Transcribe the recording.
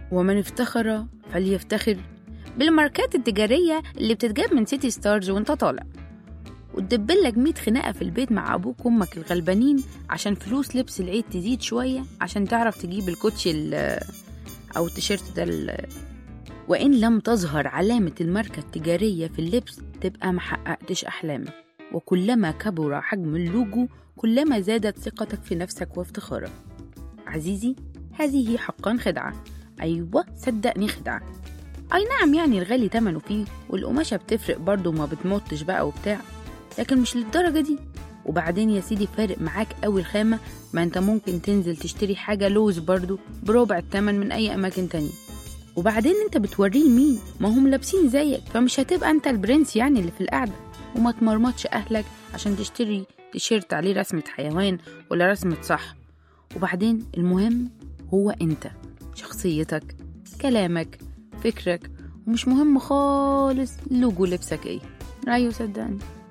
ومن افتخر فليفتخر بالماركات التجارية اللي بتتجاب من سيتي ستارز وانت طالع وتدبلك مية خناقة في البيت مع أبوك وأمك الغلبانين عشان فلوس لبس العيد تزيد شوية عشان تعرف تجيب الكوتشي ال- أو التيشيرت ده ال- وإن لم تظهر علامة الماركة التجارية في اللبس تبقى محققتش أحلامك وكلما كبر حجم اللوجو كلما زادت ثقتك في نفسك وافتخارك عزيزي هذه حقا خدعة أيوة صدقني خدعة أي نعم يعني الغالي تمنه فيه والقماشة بتفرق برضه وما بتمطش بقى وبتاع لكن مش للدرجة دي وبعدين يا سيدي فارق معاك أوي الخامة ما انت ممكن تنزل تشتري حاجة لوز برضه بربع التمن من أي أماكن تانية وبعدين انت بتوريه لمين ما هم لابسين زيك فمش هتبقى انت البرنس يعني اللي في القعدة وما تمرمطش أهلك عشان تشتري تيشيرت عليه رسمة حيوان ولا رسمة صح وبعدين المهم هو انت شخصيتك كلامك فكرك ومش مهم خالص لوجو لبسك ايه ايوه صدقني